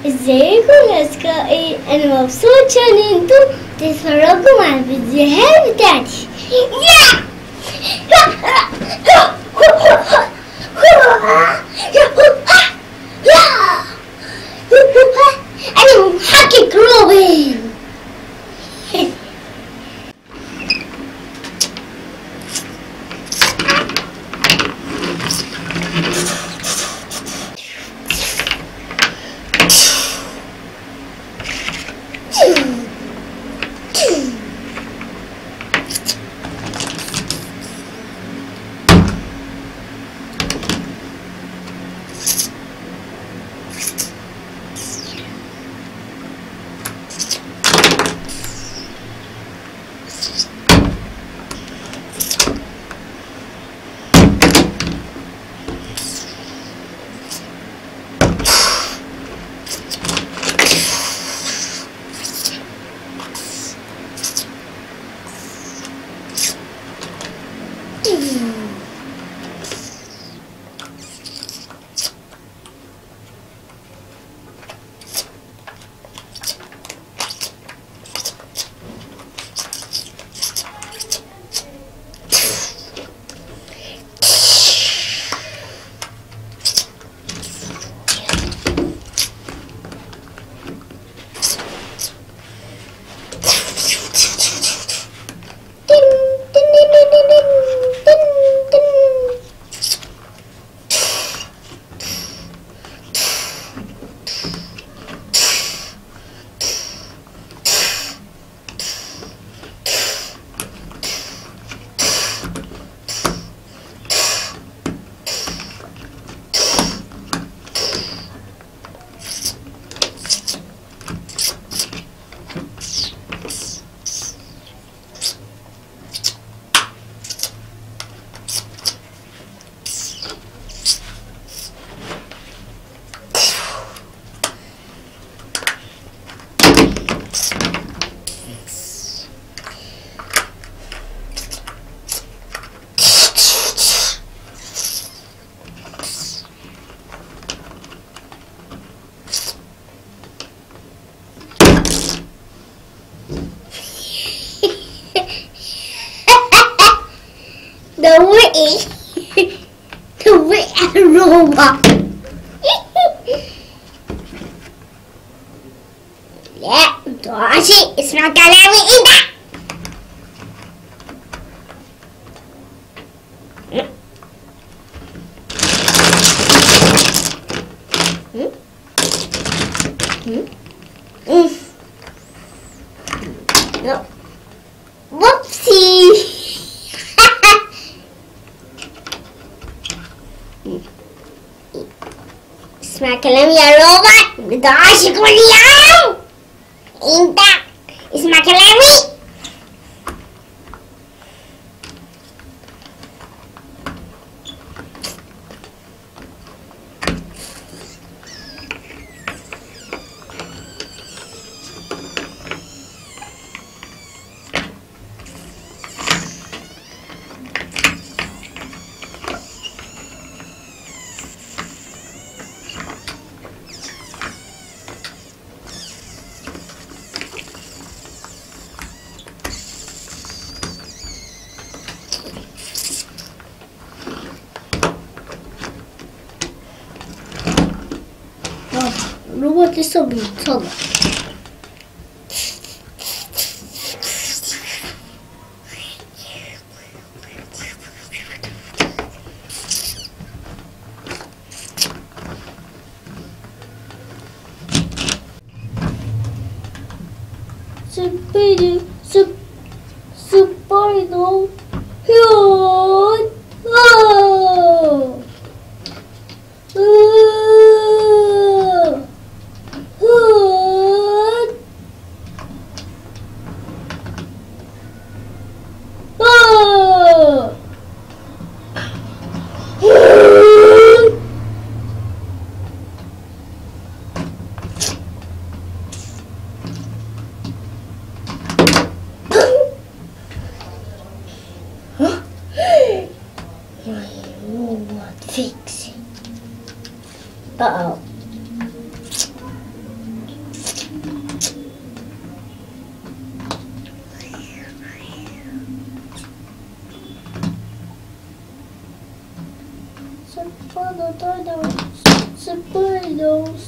ازيكم يا اصدقائي انا مبسوط ان انتوا تتفرجوا مع الفيديوهات بتاعتي انا محقق روبن ده وقع ده وقع الروبا لا متوقعش اسمع كلامي انت وبسي اسمع كلامي يا روبوت ما تقعش كل يوم انت اسمع كلامي الروبوت لسه بيتصلح Spider, sup, spider, here, oh, oh, oh, oh. My robot fixing. Uh oh. Spiders.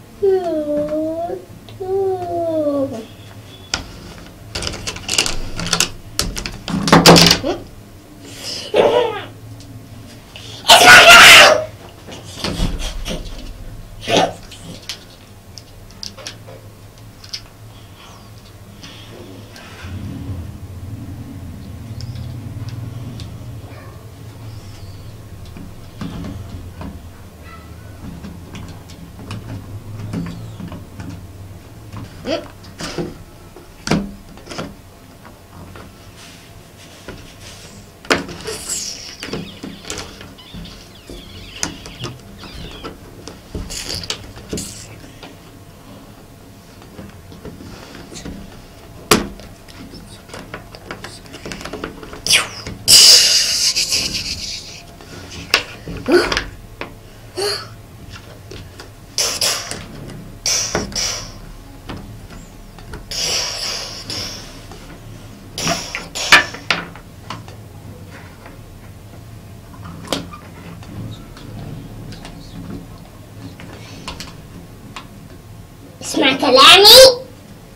اسمع كلامي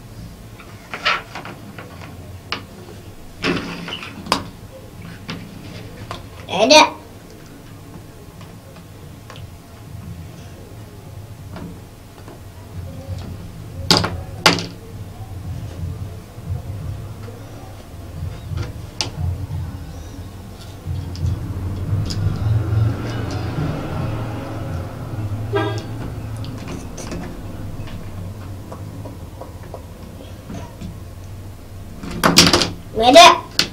اهدأ بدأ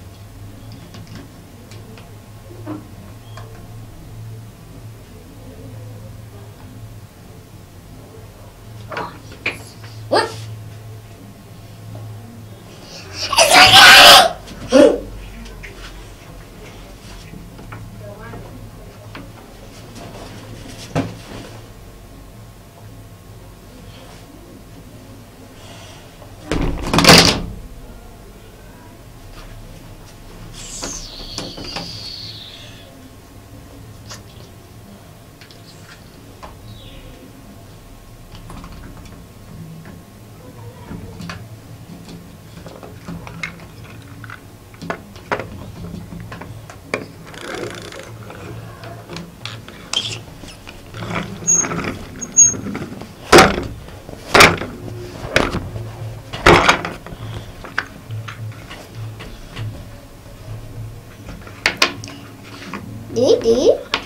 دي دي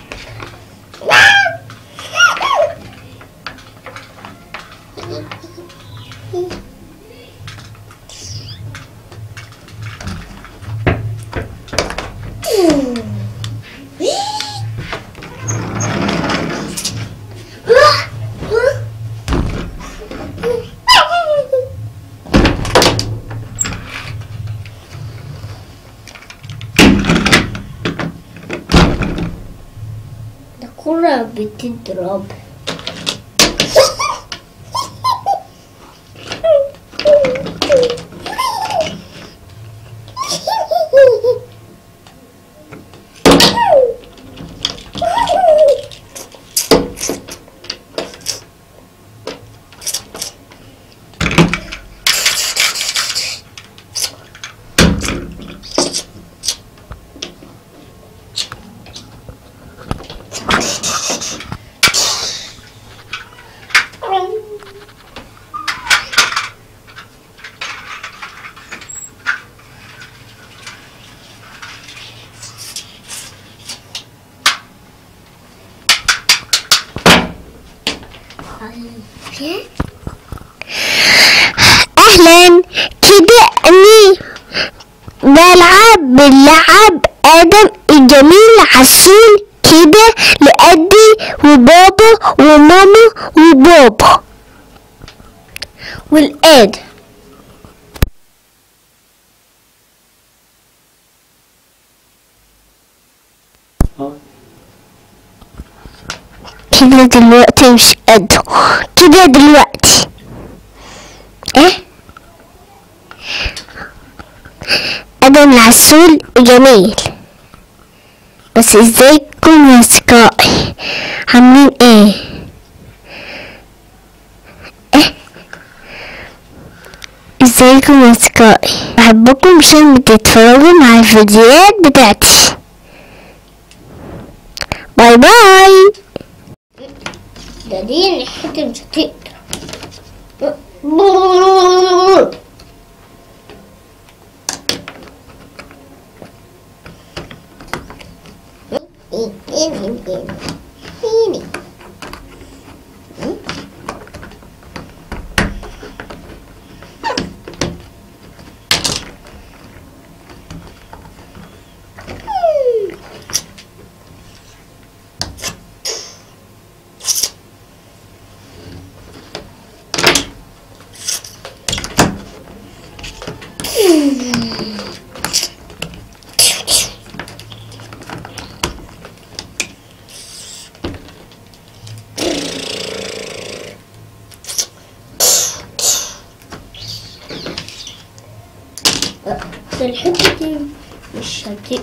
ده كرة بتضرب اهلا كده اني بلعب باللعب ادم الجميل عسول كده لأدي وبابا وماما وبابا والاد كده دلوقتي مش قده كده دلوقتي ايه ادم العسول جميل بس ازيكم يا اصدقائي عاملين ايه ايه ازيكم يا اصدقائي بحبكم عشان بتتفرجوا مع الفيديوهات بتاعتي باي باي ده دي حتة مش هتقدر ده الحتة دي مش هتقدر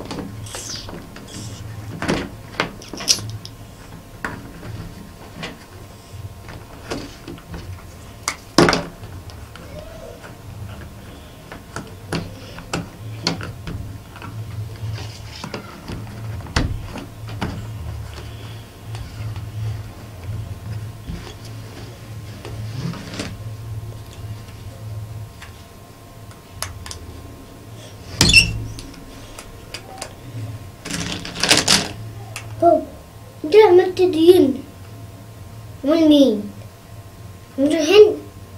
بابا انت عملت دين من مين؟ من هند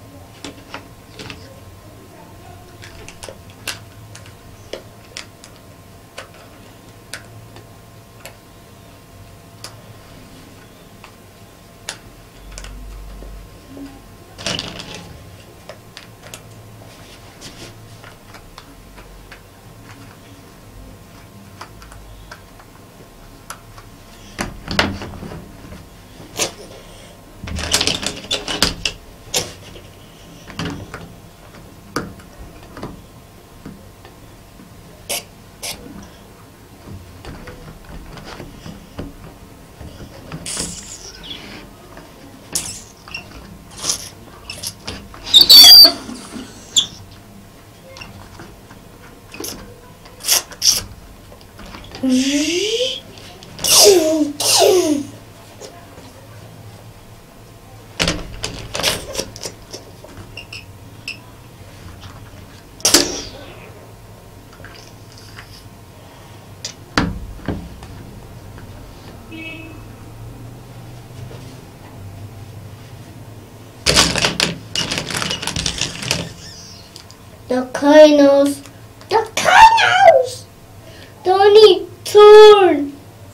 The Kynos. The Kynos! Donnie, turn!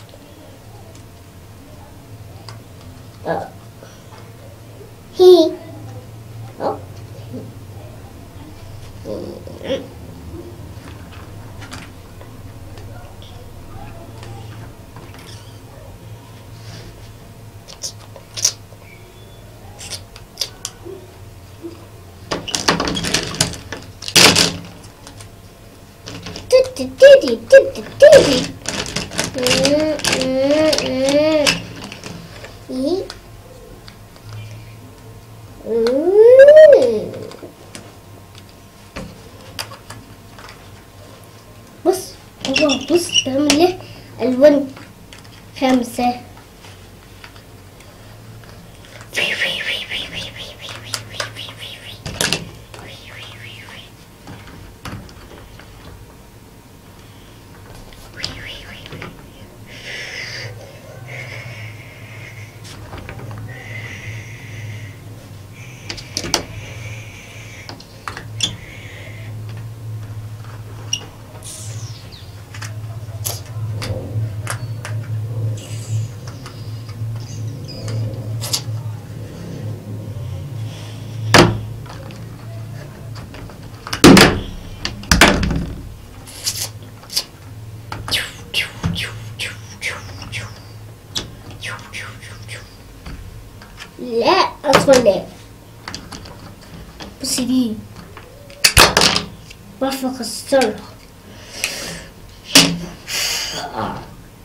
Uh, he. Oh. Mm. بص بابا بص بعمل ايه الوان خمسة لا اصلا لا بصي دي بعرف اكسرها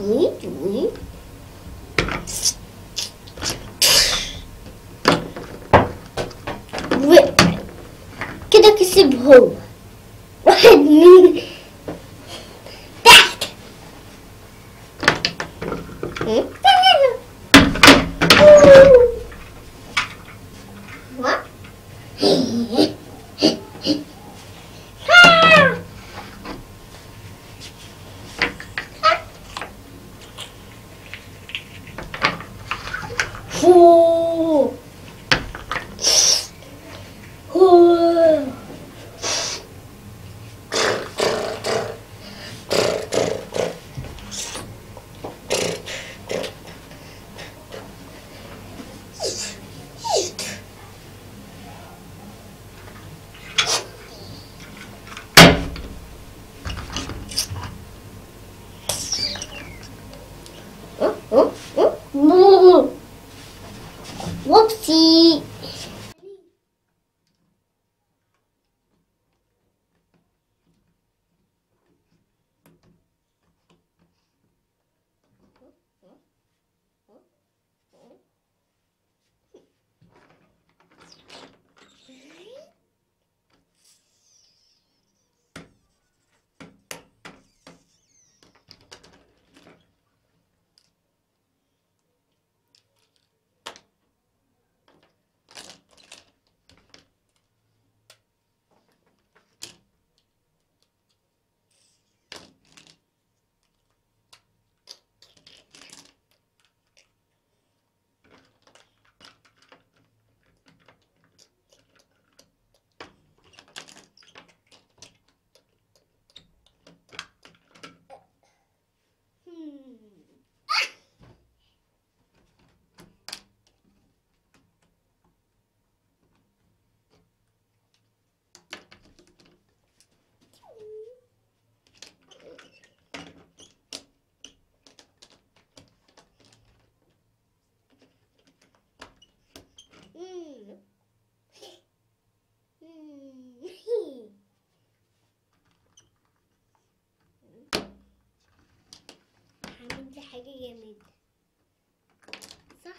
ويت ويت و- كده كسب هو واحد من تحت هم؟ What? Foo. Foo. Oh, oh, oh. Boo. Whoopsie. Mm. Mm. هعمل دي حاجة جامدة صح؟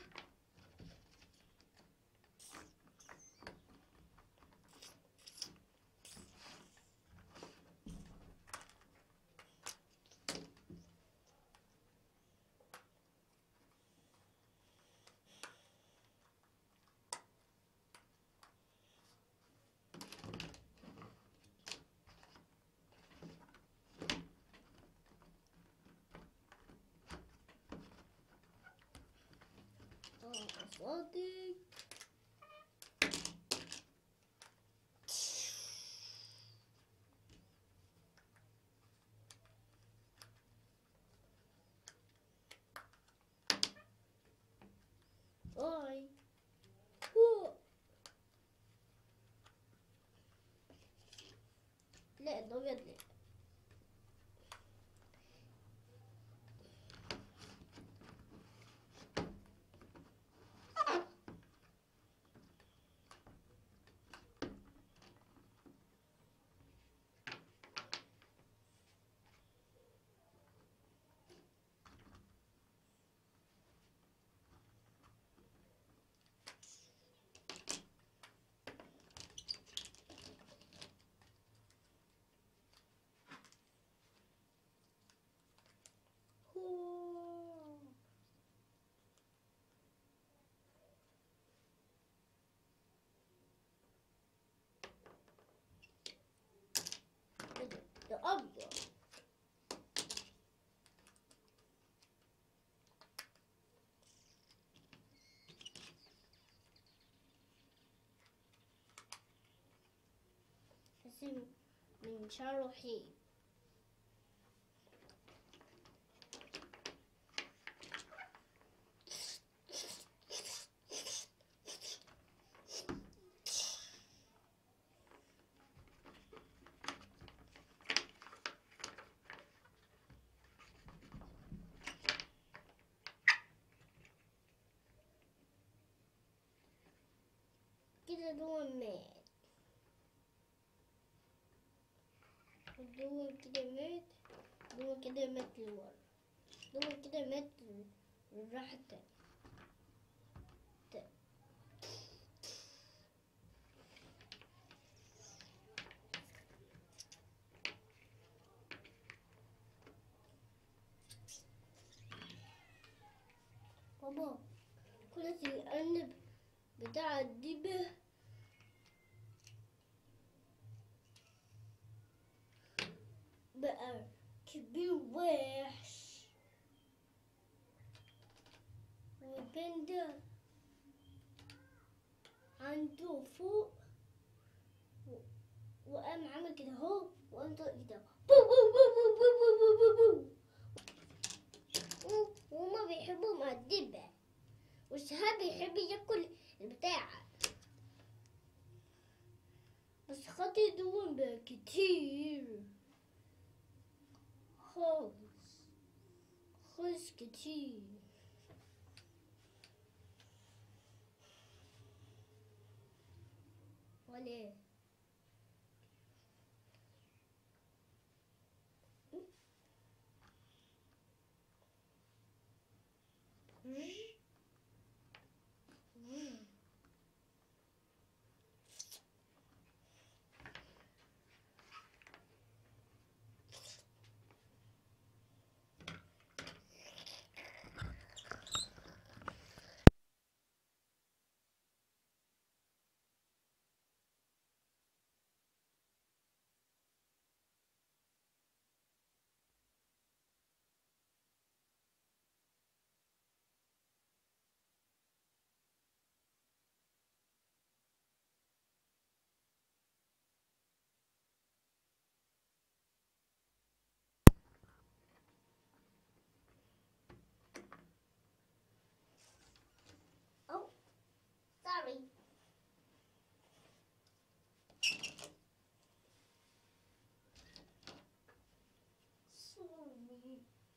اه صادق باي هو. لا ده ابيض لا هو. إيه ده؟ ده ابيض اسم من شرحي كده دول مات دول كده مات دول كده مات لورا لما كده مات راح تاني بابا كل الأرنب بتاع الدبة بقى كبير وحش والبندا عنده فوق و- وقام عامل كده اهو وقام طلع كده بو بو بو بو بو بو بو بو بو و- وهما بيحبوا مع الدبة والشهاب بيحب ياكل البتاع بس خاطر دول بقى كتير خالص خالص كتير ولا Oh, sorry. Sorry.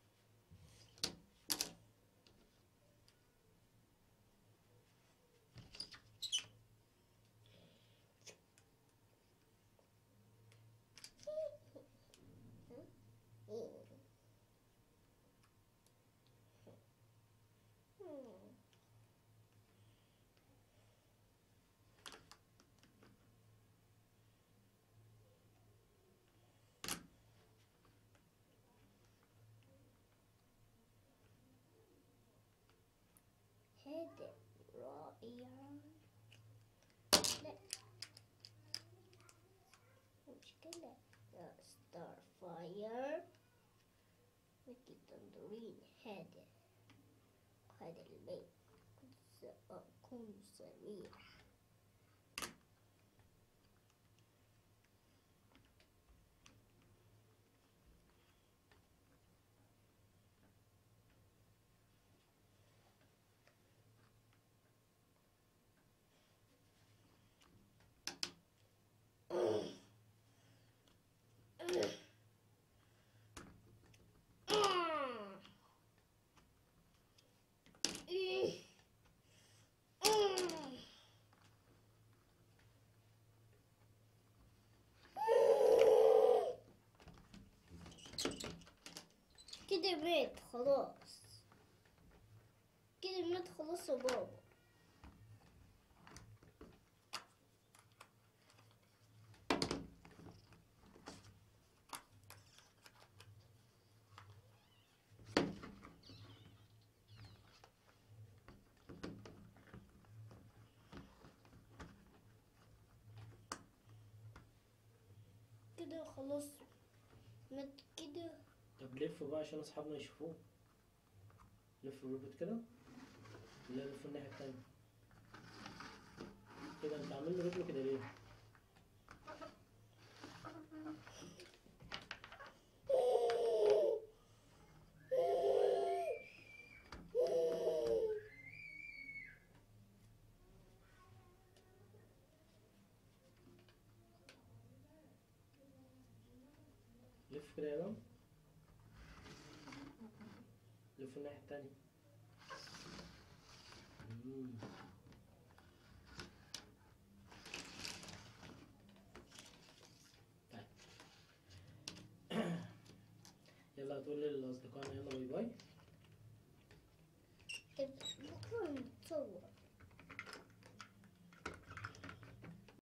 Hmm. هادئ رائع لا مشكلة يا ستار فاير مثل تنظرين هذا هذا البيت سأكون سميع كده مات خلاص كده مات خلاص يا بابا كده خلاص مات كده طب لف بقى عشان اصحابنا يشوفوه لف الروبوت كده لا لف الناحية التانية كده انت عامل له رجله كده ليه؟ لف كده يا لم لف الناحية التانية مم. طيب يلا هتقول لأصدقائنا يلا باي باي